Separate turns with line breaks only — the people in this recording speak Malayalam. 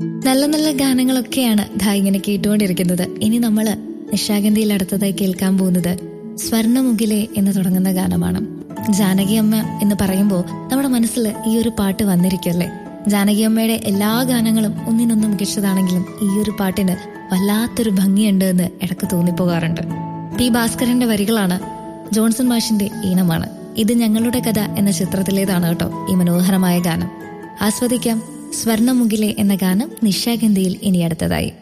നല്ല നല്ല ഗാനങ്ങളൊക്കെയാണ് ധാ ഇങ്ങനെ കേട്ടുകൊണ്ടിരിക്കുന്നത് ഇനി നമ്മൾ നിശാഗന്ധിയിൽ അടുത്തതായി കേൾക്കാൻ പോകുന്നത് സ്വർണ്ണമുഖിലെ എന്ന് തുടങ്ങുന്ന ഗാനമാണ് ജാനകി അമ്മ എന്ന് പറയുമ്പോൾ നമ്മുടെ മനസ്സിൽ ഈ ഒരു പാട്ട് വന്നിരിക്കുമല്ലേ ജാനകി അമ്മയുടെ എല്ലാ ഗാനങ്ങളും ഒന്നിനൊന്നും മികച്ചതാണെങ്കിലും ഈ ഒരു പാട്ടിന് വല്ലാത്തൊരു ഭംഗിയുണ്ട് എന്ന് ഇടക്ക് തോന്നിപ്പോകാറുണ്ട് പി ഭാസ്കരന്റെ വരികളാണ് ജോൺസൺ മാഷിന്റെ ഈണമാണ് ഇത് ഞങ്ങളുടെ കഥ എന്ന ചിത്രത്തിലേതാണ് കേട്ടോ ഈ മനോഹരമായ ഗാനം ആസ്വദിക്കാം സ്വർണ്ണമുഖിലെ എന്ന ഗാനം നിശാഗന്ധിയിൽ ഇനി അടുത്തതായി